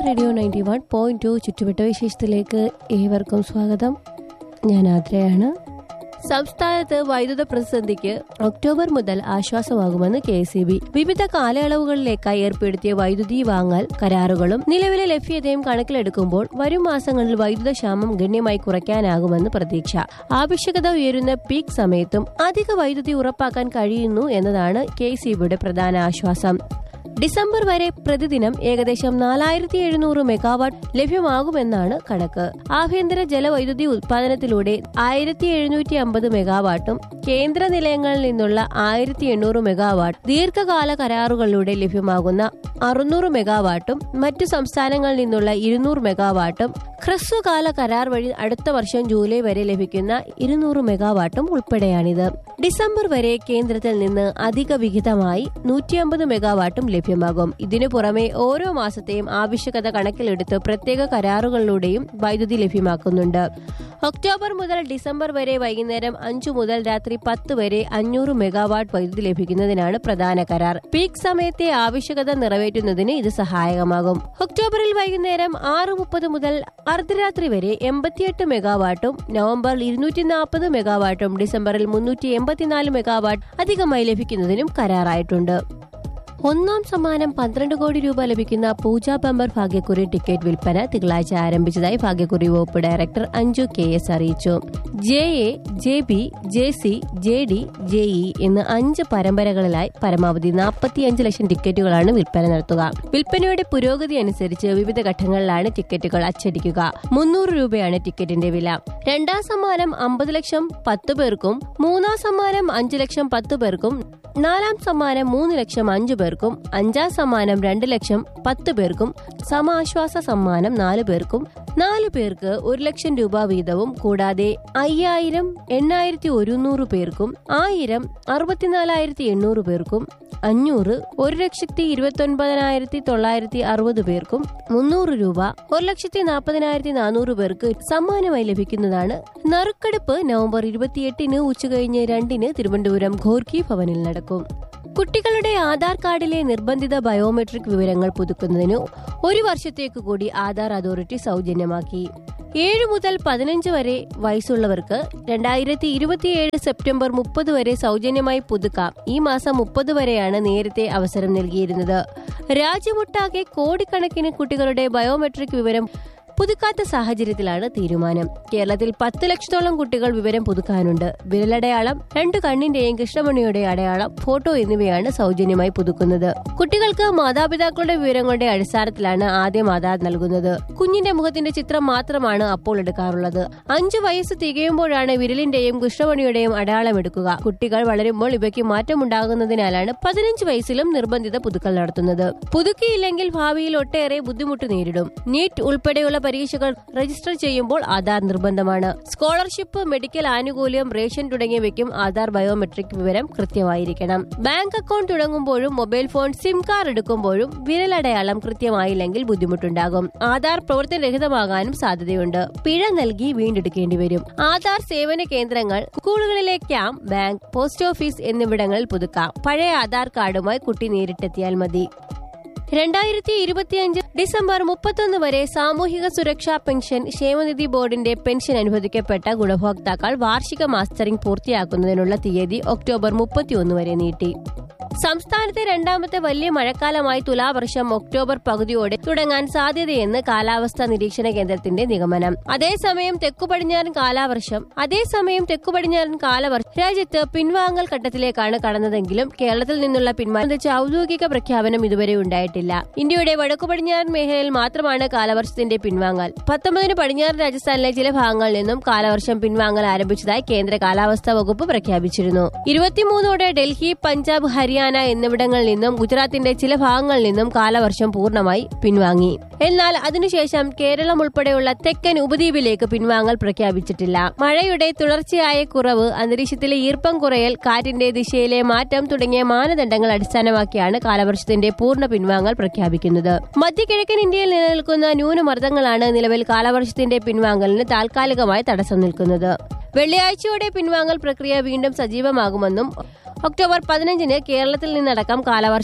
radio ninety one point two ചുറ്റുവട്ട വിശേഷത്തിലേക്ക് ഏവർക്കും സ്വാഗതം ഞാൻ ആദ്രയാണ് സംസ്ഥാനത്ത് വൈദ്യുത പ്രതിസന്ധിക്ക് ഒക്ടോബർ മുതൽ ആശ്വാസമാകുമെന്ന് കെ സി ബി വിവിധ കാലയളവുകളിലേക്കായി ഏർപ്പെടുത്തിയ വൈദ്യുതി വാങ്ങൽ കരാറുകളും നിലവിലെ ലഭ്യതയും കണക്കിലെടുക്കുമ്പോൾ വരും മാസങ്ങളിൽ വൈദ്യുത ക്ഷാമം ഗണ്യമായി കുറയ്ക്കാനാകുമെന്ന് പ്രതീക്ഷ ആവശ്യകത ഉയരുന്ന പീക്ക് സമയത്തും അധിക വൈദ്യുതി ഉറപ്പാക്കാൻ കഴിയുന്നു എന്നതാണ് കെ സി ബിയുടെ പ്രധാന ആശ്വാസം ഡിസംബർ വരെ പ്രതിദിനം ഏകദേശം നാലായിരത്തി എഴുന്നൂറ് മെഗാവാട്ട് ലഭ്യമാകുമെന്നാണ് കണക്ക് ആഭ്യന്തര ജലവൈദ്യുതി ഉത്പാദനത്തിലൂടെ ആയിരത്തി എഴുന്നൂറ്റി അമ്പത് മെഗാവാട്ടും കേന്ദ്ര നിലയങ്ങളിൽ നിന്നുള്ള ആയിരത്തി എണ്ണൂറ് മെഗാവാട്ട് ദീർഘകാല കരാറുകളിലൂടെ ലഭ്യമാകുന്ന അറുന്നൂറ് മെഗാവാട്ടും മറ്റു സംസ്ഥാനങ്ങളിൽ നിന്നുള്ള ഇരുന്നൂറ് മെഗാവാട്ടും ഹ്രസ്വകാല കരാർ വഴി അടുത്ത വർഷം ജൂലൈ വരെ ലഭിക്കുന്ന ഇരുന്നൂറ് മെഗാവാട്ടും ഉൾപ്പെടെയാണിത് ഡിസംബർ വരെ കേന്ദ്രത്തിൽ നിന്ന് അധിക വിഹിതമായി നൂറ്റിയമ്പത് മെഗാവാട്ടും ലഭ്യമാകും ഇതിനു പുറമെ ഓരോ മാസത്തെയും ആവശ്യകത കണക്കിലെടുത്ത് പ്രത്യേക കരാറുകളിലൂടെയും വൈദ്യുതി ലഭ്യമാക്കുന്നുണ്ട് ഒക്ടോബർ മുതൽ ഡിസംബർ വരെ വൈകുന്നേരം അഞ്ചു മുതൽ രാത്രി പത്ത് വരെ അഞ്ഞൂറ് മെഗാവാട്ട് വൈദ്യുതി ലഭിക്കുന്നതിനാണ് പ്രധാന കരാർ പീക്ക് സമയത്തെ ആവശ്യകത നിറവേറ്റുന്നതിന് ഇത് സഹായകമാകും ഒക്ടോബറിൽ വൈകുന്നേരം ആറ് മുപ്പത് മുതൽ അർദ്ധരാത്രി വരെ എൺപത്തിയെട്ട് മെഗാവാട്ടും നവംബറിൽ ഇരുന്നൂറ്റി നാൽപ്പത് മെഗാവാട്ടും ഡിസംബറിൽ മുന്നൂറ്റി എൺപത്തിനാല് മെഗാവാട്ട് അധികമായി ലഭിക്കുന്നതിനും കരാറായിട്ടുണ്ട് ഒന്നാം സമ്മാനം പന്ത്രണ്ട് കോടി രൂപ ലഭിക്കുന്ന പൂജ ബമ്പർ ഭാഗ്യക്കുറി ടിക്കറ്റ് വിൽപ്പന തിങ്കളാഴ്ച ആരംഭിച്ചതായി ഭാഗ്യക്കുറി വകുപ്പ് ഡയറക്ടർ അഞ്ജു കെ എസ് അറിയിച്ചു J A J B J C J D J E എന്ന് അഞ്ച് പരമ്പരകളിലായി പരമാവധി നാൽപ്പത്തിയഞ്ച് ലക്ഷം ടിക്കറ്റുകളാണ് വിൽപ്പന നടത്തുക വിൽപ്പനയുടെ പുരോഗതി അനുസരിച്ച് വിവിധ ഘട്ടങ്ങളിലാണ് ടിക്കറ്റുകൾ അച്ചടിക്കുക മുന്നൂറ് രൂപയാണ് ടിക്കറ്റിന്റെ വില രണ്ടാം സമ്മാനം അമ്പത് ലക്ഷം പത്ത് പേർക്കും മൂന്നാം സമ്മാനം അഞ്ച് ലക്ഷം പത്ത് പേർക്കും നാലാം സമ്മാനം മൂന്ന് ലക്ഷം അഞ്ചു പേർക്കും അഞ്ചാം സമ്മാനം രണ്ട് ലക്ഷം പത്ത് പേർക്കും സമാശ്വാസ സമ്മാനം നാല് പേർക്കും നാലു പേർക്ക് ഒരു ലക്ഷം രൂപ വീതവും കൂടാതെ അയ്യായിരം എണ്ണായിരത്തി ഒരുന്നൂറ് പേർക്കും ആയിരം അറുപത്തിനാലായിരത്തി എണ്ണൂറ് പേർക്കും അഞ്ഞൂറ് ഒരു ലക്ഷത്തി ഇരുപത്തി ഒൻപതിനായിരത്തി തൊള്ളായിരത്തി അറുപത് പേർക്കും മുന്നൂറ് രൂപ ഒരു ലക്ഷത്തി നാൽപ്പതിനായിരത്തി നാനൂറ് പേർക്ക് സമ്മാനമായി ലഭിക്കുന്നതാണ് നറുക്കെടുപ്പ് നവംബർ ഇരുപത്തിയെട്ടിന് ഉച്ചകഴിഞ്ഞ് രണ്ടിന് തിരുവനന്തപുരം ഘോർക്കി ഭവനിൽ നടക്കും കുട്ടികളുടെ ആധാർ കാർഡിലെ നിർബന്ധിത ബയോമെട്രിക് വിവരങ്ങൾ പുതുക്കുന്നതിന് ഒരു വർഷത്തേക്ക് കൂടി ആധാർ അതോറിറ്റി സൗജന്യമാക്കി ഏഴ് മുതൽ പതിനഞ്ച് വരെ വയസ്സുള്ളവർക്ക് രണ്ടായിരത്തി ഇരുപത്തിയേഴ് സെപ്റ്റംബർ മുപ്പത് വരെ സൗജന്യമായി പുതുക്കാം ഈ മാസം മുപ്പത് വരെയാണ് നേരത്തെ അവസരം നൽകിയിരുന്നത് രാജ്യമൊട്ടാകെ കോടിക്കണക്കിന് കുട്ടികളുടെ ബയോമെട്രിക് വിവരം പുതുക്കാത്ത സാഹചര്യത്തിലാണ് തീരുമാനം കേരളത്തിൽ പത്ത് ലക്ഷത്തോളം കുട്ടികൾ വിവരം പുതുക്കാനുണ്ട് വിരലടയാളം രണ്ട് കണ്ണിന്റെയും കൃഷ്ണമണിയുടെ അടയാളം ഫോട്ടോ എന്നിവയാണ് സൗജന്യമായി പുതുക്കുന്നത് കുട്ടികൾക്ക് മാതാപിതാക്കളുടെ വിവരങ്ങളുടെ അടിസ്ഥാനത്തിലാണ് ആദ്യം ആധാർ നൽകുന്നത് കുഞ്ഞിന്റെ മുഖത്തിന്റെ ചിത്രം മാത്രമാണ് അപ്പോൾ എടുക്കാറുള്ളത് അഞ്ചു വയസ്സ് തികയുമ്പോഴാണ് വിരലിന്റെയും കൃഷ്ണമണിയുടെയും അടയാളം എടുക്കുക കുട്ടികൾ വളരുമ്പോൾ ഇവയ്ക്ക് മാറ്റമുണ്ടാകുന്നതിനാലാണ് പതിനഞ്ച് വയസ്സിലും നിർബന്ധിത പുതുക്കൽ നടത്തുന്നത് പുതുക്കിയില്ലെങ്കിൽ ഭാവിയിൽ ഒട്ടേറെ ബുദ്ധിമുട്ട് നേരിടും നീറ്റ് ഉൾപ്പെടെയുള്ള പരീക്ഷകൾ രജിസ്റ്റർ ചെയ്യുമ്പോൾ ആധാർ നിർബന്ധമാണ് സ്കോളർഷിപ്പ് മെഡിക്കൽ ആനുകൂല്യം റേഷൻ തുടങ്ങിയവയ്ക്കും ആധാർ ബയോമെട്രിക് വിവരം കൃത്യമായിരിക്കണം ബാങ്ക് അക്കൗണ്ട് തുടങ്ങുമ്പോഴും മൊബൈൽ ഫോൺ സിം കാർഡ് എടുക്കുമ്പോഴും വിരലടയാളം കൃത്യമായില്ലെങ്കിൽ ബുദ്ധിമുട്ടുണ്ടാകും ആധാർ പ്രവർത്തനരഹിതമാകാനും സാധ്യതയുണ്ട് പിഴ നൽകി വീണ്ടെടുക്കേണ്ടി വരും ആധാർ സേവന കേന്ദ്രങ്ങൾ സ്കൂളുകളിലെ ക്യാമ്പ് ബാങ്ക് പോസ്റ്റ് ഓഫീസ് എന്നിവിടങ്ങളിൽ പുതുക്കാം പഴയ ആധാർ കാർഡുമായി കുട്ടി നേരിട്ടെത്തിയാൽ മതി രണ്ടായിരത്തി ഇരുപത്തിയഞ്ച് ഡിസംബർ മുപ്പത്തൊന്ന് വരെ സാമൂഹിക സുരക്ഷാ പെൻഷൻ ക്ഷേമനിധി ബോർഡിന്റെ പെൻഷൻ അനുവദിക്കപ്പെട്ട ഗുണഭോക്താക്കൾ വാർഷിക മാസ്റ്ററിംഗ് പൂർത്തിയാക്കുന്നതിനുള്ള തീയതി ഒക്ടോബർ മുപ്പത്തിയൊന്ന് വരെ നീട്ടി സംസ്ഥാനത്തെ രണ്ടാമത്തെ വലിയ മഴക്കാലമായി തുലാവർഷം ഒക്ടോബർ പകുതിയോടെ തുടങ്ങാൻ സാധ്യതയെന്ന് കാലാവസ്ഥാ നിരീക്ഷണ കേന്ദ്രത്തിന്റെ നിഗമനം അതേസമയം തെക്കുപടിഞ്ഞാറൻ കാലാവർഷം അതേസമയം തെക്കുപടിഞ്ഞാറൻ കാലവർഷം രാജ്യത്ത് പിൻവാങ്ങൽ ഘട്ടത്തിലേക്കാണ് കടന്നതെങ്കിലും കേരളത്തിൽ നിന്നുള്ള പിന്മാറ്റ ഔദ്യോഗിക പ്രഖ്യാപനം ഇതുവരെ ഉണ്ടായിട്ടില്ല ഇന്ത്യയുടെ വടക്കുപടിഞ്ഞാറൻ മേഖലയിൽ മാത്രമാണ് കാലവർഷത്തിന്റെ പിൻവാങ്ങൽ പത്തൊമ്പതിന് പടിഞ്ഞാറൻ രാജസ്ഥാനിലെ ചില ഭാഗങ്ങളിൽ നിന്നും കാലവർഷം പിൻവാങ്ങൽ ആരംഭിച്ചതായി കേന്ദ്ര കാലാവസ്ഥാ വകുപ്പ് പ്രഖ്യാപിച്ചിരുന്നു ഇരുപത്തിമൂന്നോടെ ഡൽഹി പഞ്ചാബ് ഹരിയാന എന്നിവിടങ്ങളിൽ നിന്നും ഗുജറാത്തിന്റെ ചില ഭാഗങ്ങളിൽ നിന്നും കാലവർഷം പൂർണ്ണമായി പിൻവാങ്ങി എന്നാൽ അതിനുശേഷം കേരളം ഉൾപ്പെടെയുള്ള തെക്കൻ ഉപദ്വീപിലേക്ക് പിൻവാങ്ങൽ പ്രഖ്യാപിച്ചിട്ടില്ല മഴയുടെ തുടർച്ചയായ കുറവ് അന്തരീക്ഷത്തിലെ ഈർപ്പം കുറയൽ കാറ്റിന്റെ ദിശയിലെ മാറ്റം തുടങ്ങിയ മാനദണ്ഡങ്ങൾ അടിസ്ഥാനമാക്കിയാണ് കാലവർഷത്തിന്റെ പൂർണ്ണ പിൻവാങ്ങൽ പ്രഖ്യാപിക്കുന്നത് മധ്യകിഴക്കൻ ഇന്ത്യയിൽ നിലനിൽക്കുന്ന ന്യൂനമർദ്ദങ്ങളാണ് നിലവിൽ കാലവർഷത്തിന്റെ പിൻവാങ്ങലിന് താൽക്കാലികമായി തടസ്സം നിൽക്കുന്നത് വെള്ളിയാഴ്ചയോടെ പിൻവാങ്ങൽ പ്രക്രിയ വീണ്ടും സജീവമാകുമെന്നും ഒക്ടോബർ പതിനഞ്ചിന് കേരളത്തിൽ നിന്നടക്കം കാലവർഷം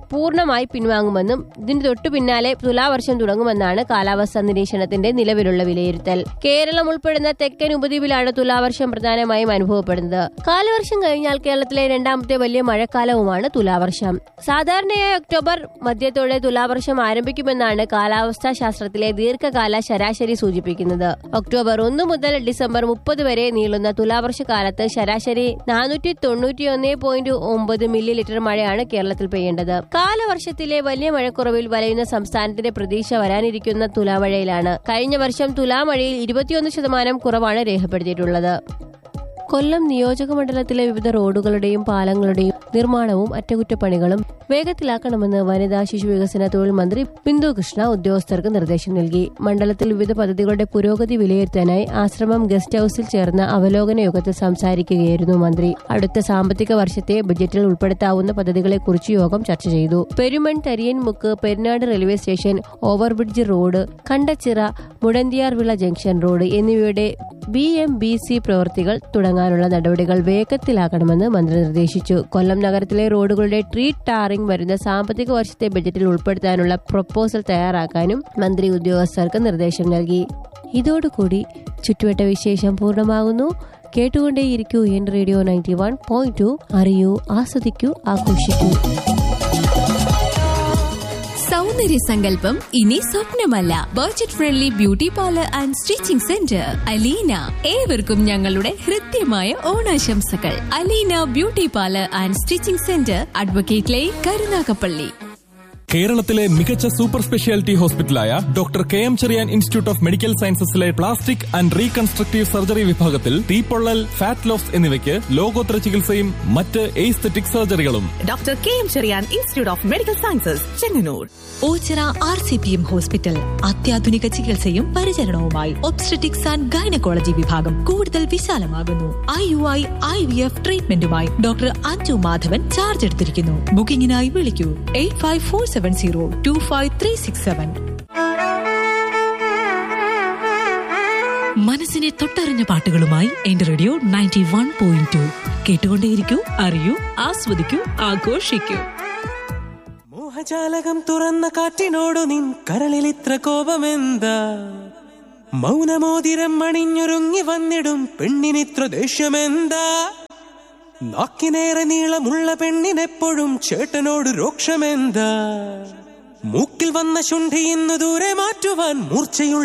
പൂർണ്ണമായി പിൻവാങ്ങുമെന്നും ഇതിന് തൊട്ടു പിന്നാലെ തുലാവർഷം തുടങ്ങുമെന്നാണ് കാലാവസ്ഥാ നിരീക്ഷണത്തിന്റെ നിലവിലുള്ള വിലയിരുത്തൽ കേരളം ഉൾപ്പെടുന്ന തെക്കൻ ഉപദ്വീപിലാണ് തുലാവർഷം പ്രധാനമായും അനുഭവപ്പെടുന്നത് കാലവർഷം കഴിഞ്ഞാൽ കേരളത്തിലെ രണ്ടാമത്തെ വലിയ മഴക്കാലവുമാണ് തുലാവർഷം സാധാരണയായി ഒക്ടോബർ മധ്യത്തോടെ തുലാവർഷം ആരംഭിക്കുമെന്നാണ് കാലാവസ്ഥാ ശാസ്ത്രത്തിലെ ദീർഘകാല ശരാശരി സൂചിപ്പിക്കുന്നത് ഒക്ടോബർ ഒന്ന് മുതൽ ഡിസംബർ മുപ്പത് വരെ നീളുന്ന തുലാവർഷ കാലത്ത് ശരാശരി നാനൂറ്റി തൊണ്ണൂറ്റിയൊന്ന് പോയിന്റ് ഒമ്പത് മില്ലി ലിറ്റർ മഴയാണ് കേരളത്തിൽ പെയ്യേണ്ടത് കാലവർഷത്തിലെ വലിയ മഴക്കുറവിൽ വലയുന്ന സംസ്ഥാനത്തിന്റെ പ്രതീക്ഷ വരാനിരിക്കുന്ന തുലാമഴയിലാണ് കഴിഞ്ഞ വർഷം തുലാമഴയിൽ ഇരുപത്തിയൊന്ന് ശതമാനം കുറവാണ് രേഖപ്പെടുത്തിയിട്ടുള്ളത് കൊല്ലം നിയോജക മണ്ഡലത്തിലെ വിവിധ റോഡുകളുടെയും പാലങ്ങളുടെയും നിർമ്മാണവും അറ്റകുറ്റപ്പണികളും വേഗത്തിലാക്കണമെന്ന് വനിതാ ശിശു വികസന തൊഴിൽ മന്ത്രി ബിന്ദു കൃഷ്ണ ഉദ്യോഗസ്ഥർക്ക് നിർദ്ദേശം നൽകി മണ്ഡലത്തിൽ വിവിധ പദ്ധതികളുടെ പുരോഗതി വിലയിരുത്താനായി ആശ്രമം ഗസ്റ്റ് ഹൌസിൽ ചേർന്ന അവലോകന യോഗത്തിൽ സംസാരിക്കുകയായിരുന്നു മന്ത്രി അടുത്ത സാമ്പത്തിക വർഷത്തെ ബജറ്റിൽ ഉൾപ്പെടുത്താവുന്ന പദ്ധതികളെക്കുറിച്ച് യോഗം ചർച്ച ചെയ്തു Peruman Thariyanmukku Perunad railway station overbridge road Kandachira Mudanthiyarvila junction road എന്നിവയുടെ ബി എം ബി സി പ്രവൃത്തികൾ തുടങ്ങാനുള്ള നടപടികൾ വേഗത്തിലാക്കണമെന്ന് മന്ത്രി നിർദ്ദേശിച്ചു കൊല്ലം നഗരത്തിലെ റോഡുകളുടെ ട്രീ ടാറിംഗ് വരുന്ന സാമ്പത്തിക വർഷത്തെ ബജറ്റിൽ ഉൾപ്പെടുത്താനുള്ള പ്രപ്പോസൽ തയ്യാറാക്കാനും മന്ത്രി ഉദ്യോഗസ്ഥർക്ക് നിർദ്ദേശം നൽകി ഇതോടുകൂടി ചുറ്റുവട്ട വിശേഷം പൂർണ്ണമാകുന്നു കേട്ടുകൊണ്ടേയിരിക്കൂ എൻ radio ninety one point two അറിയൂ ആസ്വദിക്കൂ ആഘോഷിക്കൂ സൗന്ദര്യ സങ്കല്പം ഇനി സ്വപ്നമല്ല budget friendly beauty parlour and stitching centre Aleena ഏവർക്കും ഞങ്ങളുടെ ഹൃദ്യമായ ഓണാശംസകൾ Aleena beauty parlour and stitching centre advocate line Karunagappally കേരളത്തിലെ മികച്ച സൂപ്പർ സ്പെഷ്യാലിറ്റി ഹോസ്പിറ്റലായ doctor K M Cherian institute of medical സയൻസസിലെ പ്ലാസ്റ്റിക് ആൻഡ് റീകൺസ്ട്രക്റ്റീവ് സർജറി വിഭാഗത്തിൽ തീപ്പൊള്ളൽ ഫാറ്റ് ലോസ് എന്നിവയ്ക്ക് ലോകോത്തര ചികിത്സയും മറ്റ് എയ്സ്തെറ്റിക് സർജറികളും doctor K M Cherian institute of medical sciences Chengannur Ochira R C P M hospital അത്യാധുനിക ചികിത്സയും പരിചരണവുമായി ഒബ്സ്ട്രറ്റിക്സ് ആൻഡ് ഗൈനക്കോളജി വിഭാഗം കൂടുതൽ വിശാലമാകുന്നു I U I I V F ട്രീറ്റ്മെന്റുമായി ഡോക്ടർ അഞ്ജു മാധവൻ ചാർജ് എടുത്തിരിക്കുന്നു ബുക്കിംഗിനായി വിളിക്കൂ eight five four seven zero two five three six seven മനസ്സിനെ തൊട്ടറിഞ്ഞ പാട്ടുകളുമായി എന്റെ radio ninety one point two കേട്ടുകൊണ്ടേയിരിക്കൂ അറിയൂ ആസ്വദിക്കൂ ആഘോഷിക്കൂ മോഹജാലകം തുറന്ന കാറ്റിനോടു നിൻ കരളിൽ ഇത്ര കോപമെന്താ മൗനമോതിരം അണിഞ്ഞൊരുങ്ങി വന്നിടും പെണ്ണിനിത്ര ദേഷ്യമെന്താ നാക്കിനേറെ നീളമുള്ള പെണ്ണിനെപ്പോഴും ചേട്ടനോട് രോക്ഷമെന്താ മൂക്കിൽ വന്ന ശുണ്ഠി ഇന്നു ദൂരെ മാറ്റുവാൻ മൂർച്ചയുള്ള